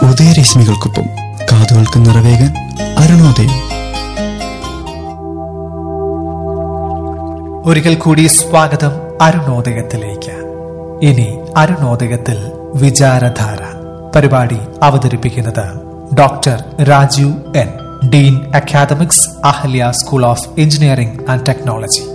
ഉദയരശ്മികൾക്കൊപ്പം കാതുകൾക്ക് നിറവേകാൻ അരുണോദയം ഒരിക്കൽ കൂടി സ്വാഗതം അരുണോദയത്തിലേക്ക് ഇനി അരുണോദയത്തിൽ വിചാരധാര പരിപാടി അവതരിപ്പിക്കുന്നത് doctor Rajeev N dean academics Ahalya school of engineering and technology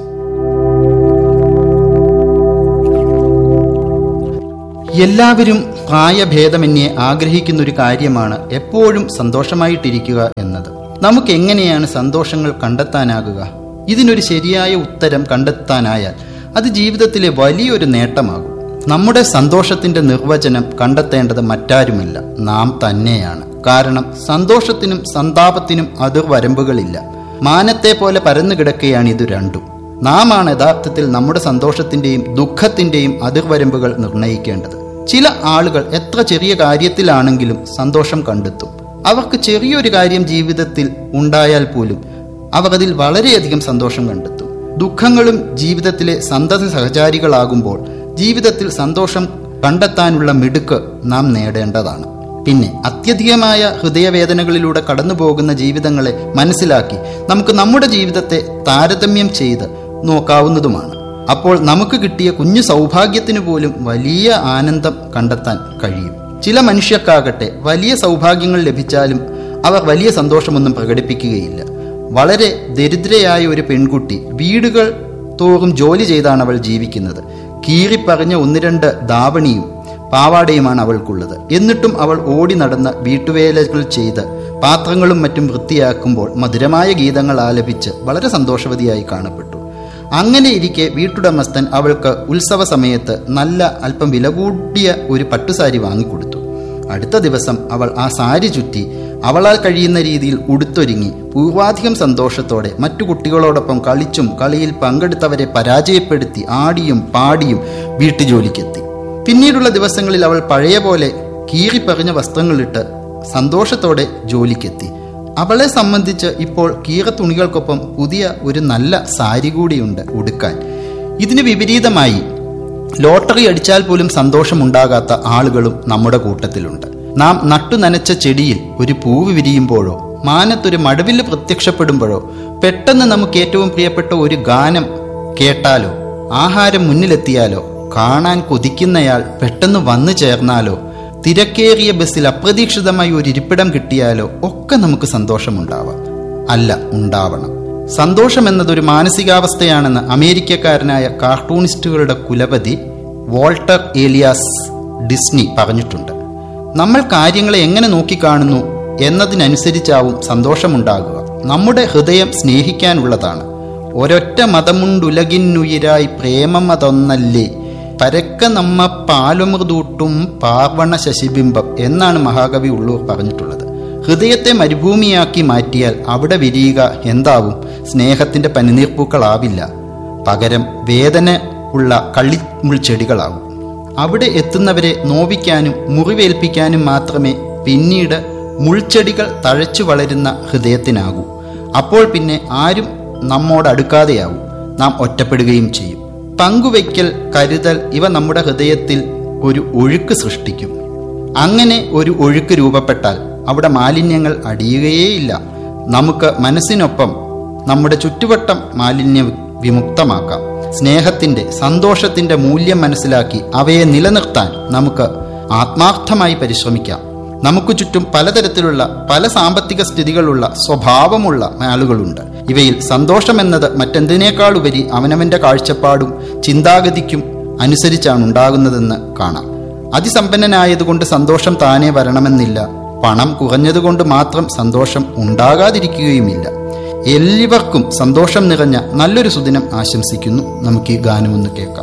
എല്ലാവരും പ്രായഭേദമന്യേ ആഗ്രഹിക്കുന്ന ഒരു കാര്യമാണ് എപ്പോഴും സന്തോഷമായിട്ടിരിക്കുക എന്നത് നമുക്ക് എങ്ങനെയാണ് സന്തോഷങ്ങൾ കണ്ടെത്താനാകുക ഇതിനൊരു ശരിയായ ഉത്തരം കണ്ടെത്താനായാൽ അത് ജീവിതത്തിലെ വലിയൊരു നേട്ടമാകും നമ്മുടെ സന്തോഷത്തിന്റെ നിർവചനം കണ്ടെത്തേണ്ടത് മറ്റാരുമല്ല നാം തന്നെയാണ് കാരണം സന്തോഷത്തിനും സന്താപത്തിനും അതിർവരമ്പുകളില്ല മാനത്തെ പോലെ പരന്നു കിടക്കുകയാണ് ഇത് രണ്ടും നാം ആണ് യഥാർത്ഥത്തിൽ നമ്മുടെ സന്തോഷത്തിന്റെയും ദുഃഖത്തിന്റെയും അതിർവരമ്പുകൾ നിർണ്ണയിക്കേണ്ടത് ചില ആളുകൾ എത്ര ചെറിയ കാര്യത്തിലാണെങ്കിലും സന്തോഷം കണ്ടെത്തും അവർക്ക് ചെറിയൊരു കാര്യം ജീവിതത്തിൽ ഉണ്ടായാൽ പോലും അവർ അതിൽ വളരെയധികം സന്തോഷം കണ്ടെത്തും ദുഃഖങ്ങളും ജീവിതത്തിലെ സന്തത സഹചാരികളാകുമ്പോൾ ജീവിതത്തിൽ സന്തോഷം കണ്ടെത്താനുള്ള മിടുക്ക് നാം നേടേണ്ടതാണ് പിന്നെ അത്യധികമായ ഹൃദയവേദനകളിലൂടെ കടന്നു പോകുന്ന ജീവിതങ്ങളെ മനസ്സിലാക്കി നമുക്ക് നമ്മുടെ ജീവിതത്തെ താരതമ്യം ചെയ്ത് നോക്കാവുന്നതുമാണ് അപ്പോൾ നമുക്ക് കിട്ടിയ കുഞ്ഞു സൗഭാഗ്യത്തിന് പോലും വലിയ ആനന്ദം കണ്ടെത്താൻ കഴിയും ചില മനുഷ്യർക്കാകട്ടെ വലിയ സൗഭാഗ്യങ്ങൾ ലഭിച്ചാലും അവർ വലിയ സന്തോഷമൊന്നും പ്രകടിപ്പിക്കുകയില്ല വളരെ ദരിദ്രയായ ഒരു പെൺകുട്ടി വീടുകൾ തോറും ജോലി ചെയ്താണ് അവൾ ജീവിക്കുന്നത് കീറിപ്പറഞ്ഞ ഒന്ന് രണ്ട് ധാവണിയും പാവാടയുമാണ് അവൾക്കുള്ളത് എന്നിട്ടും അവൾ ഓടി നടന്ന് വീട്ടുവേലകൾ ചെയ്ത് പാത്രങ്ങളും മറ്റും വൃത്തിയാക്കുമ്പോൾ മധുരമായ ഗീതങ്ങൾ ആലപിച്ച് വളരെ സന്തോഷവതിയായി കാണപ്പെട്ടു അങ്ങനെ ഇരിക്കെ വീട്ടുടമസ്ഥൻ അവൾക്ക് ഉത്സവ സമയത്ത് നല്ല അല്പം വില കൂടിയ ഒരു പട്ടുസാരി വാങ്ങിക്കൊടുത്തു അടുത്ത ദിവസം അവൾ ആ സാരി ചുറ്റി അവളാൽ കഴിയുന്ന രീതിയിൽ ഉടുത്തൊരുങ്ങി പൂർവാധികം സന്തോഷത്തോടെ മറ്റു കുട്ടികളോടൊപ്പം കളിച്ചും കളിയിൽ പങ്കെടുത്തവരെ പരാജയപ്പെടുത്തി ആടിയും പാടിയും വീട്ടുജോലിക്കെത്തി പിന്നീടുള്ള ദിവസങ്ങളിൽ അവൾ പഴയ പോലെ കീറിപ്പറിഞ്ഞ വസ്ത്രങ്ങളിട്ട് സന്തോഷത്തോടെ ജോലിക്കെത്തി അവളെ സംബന്ധിച്ച് ഇപ്പോൾ കീറ തുണികൾക്കൊപ്പം പുതിയ ഒരു നല്ല സാരി കൂടിയുണ്ട് ഉടുക്കാൻ ഇതിന് വിപരീതമായി ലോട്ടറി അടിച്ചാൽ പോലും സന്തോഷമുണ്ടാകാത്ത ആളുകളും നമ്മുടെ കൂട്ടത്തിലുണ്ട് നാം നട്ടു നനച്ച ചെടിയിൽ ഒരു പൂവ് വിരിയുമ്പോഴോ മാനത്തൊരു മഴവില്ല് പ്രത്യക്ഷപ്പെടുമ്പോഴോ പെട്ടെന്ന് നമുക്ക് ഏറ്റവും പ്രിയപ്പെട്ട ഒരു ഗാനം കേട്ടാലോ ആഹാരം മുന്നിലെത്തിയാലോ കാണാൻ കൊതിക്കുന്നയാൾ പെട്ടെന്ന് വന്നു ചേർന്നാലോ തിരക്കേറിയ ബസ്സിൽ അപ്രതീക്ഷിതമായി ഒരു ഇരിപ്പിടം കിട്ടിയാലോ ഒക്കെ നമുക്ക് സന്തോഷമുണ്ടാവാം അല്ല ഉണ്ടാവണം സന്തോഷം എന്നതൊരു മാനസികാവസ്ഥയാണെന്ന് അമേരിക്കക്കാരനായ കാർട്ടൂണിസ്റ്റുകളുടെ കുലപതി വോൾട്ടർ ഏലിയാസ് ഡിസ്നി പറഞ്ഞിട്ടുണ്ട് നമ്മൾ കാര്യങ്ങളെ എങ്ങനെ നോക്കിക്കാണുന്നു എന്നതിനനുസരിച്ചാവും സന്തോഷമുണ്ടാകുക നമ്മുടെ ഹൃദയം സ്നേഹിക്കാനുള്ളതാണ് ഒരൊറ്റ മതമുണ്ടുലകിന്നുയിരായി പ്രേമമതൊന്നല്ലേ പരക്ക നമ്മ പാലുമൃതൂട്ടും പാർവണ ശശിബിംബം എന്നാണ് മഹാകവി ഉള്ളൂർ പറഞ്ഞിട്ടുള്ളത് ഹൃദയത്തെ മരുഭൂമിയാക്കി മാറ്റിയാൽ അവിടെ വിരിയുക എന്താവും സ്നേഹത്തിന്റെ പനിനീർപ്പൂക്കളാവില്ല പകരം വേദന ഉള്ള കള്ളിമുൾച്ചെടികളാവും അവിടെ എത്തുന്നവരെ നോവിക്കാനും മുറിവേൽപ്പിക്കാനും മാത്രമേ പിന്നീട് മുൾച്ചെടികൾ തഴച്ചു വളരുന്ന ഹൃദയത്തിനാകൂ അപ്പോൾ പിന്നെ ആരും നമ്മോട് അടുക്കാതെയാവും നാം ഒറ്റപ്പെടുകയും ചെയ്യും പങ്കുവയ്ക്കൽ കരുതൽ ഇവ നമ്മുടെ ഹൃദയത്തിൽ ഒരു ഒഴുക്ക് സൃഷ്ടിക്കും അങ്ങനെ ഒരു ഒഴുക്ക് രൂപപ്പെട്ടാൽ അവിടെ മാലിന്യങ്ങൾ അടിയുകയേയില്ല നമുക്ക് മനസ്സിനൊപ്പം നമ്മുടെ ചുറ്റുവട്ടം മാലിന്യ വിമുക്തമാക്കാം സ്നേഹത്തിന്റെ സന്തോഷത്തിന്റെ മൂല്യം മനസ്സിലാക്കി അവയെ നിലനിർത്താൻ നമുക്ക് ആത്മാർത്ഥമായി പരിശ്രമിക്കാം നമുക്ക് ചുറ്റും പലതരത്തിലുള്ള പല സാമ്പത്തിക സ്ഥിതികളുള്ള സ്വഭാവമുള്ള ആളുകളുണ്ട് ഇവയിൽ സന്തോഷമെന്നത് മറ്റെന്തിനേക്കാളുപരി അവനവന്റെ കാഴ്ചപ്പാടും ചിന്താഗതിക്കും അനുസരിച്ചാണ് ഉണ്ടാകുന്നതെന്ന് കാണാം അതിസമ്പന്നനായതുകൊണ്ട് സന്തോഷം താനേ വരണമെന്നില്ല പണം കുറഞ്ഞതുകൊണ്ട് മാത്രം സന്തോഷം ഉണ്ടാകാതിരിക്കുകയുമില്ല എല്ലാവർക്കും സന്തോഷം നിറഞ്ഞ നല്ലൊരു സുദിനം ആശംസിക്കുന്നു നമുക്ക് ഈ ഗാനമൊന്ന് കേൾക്കാം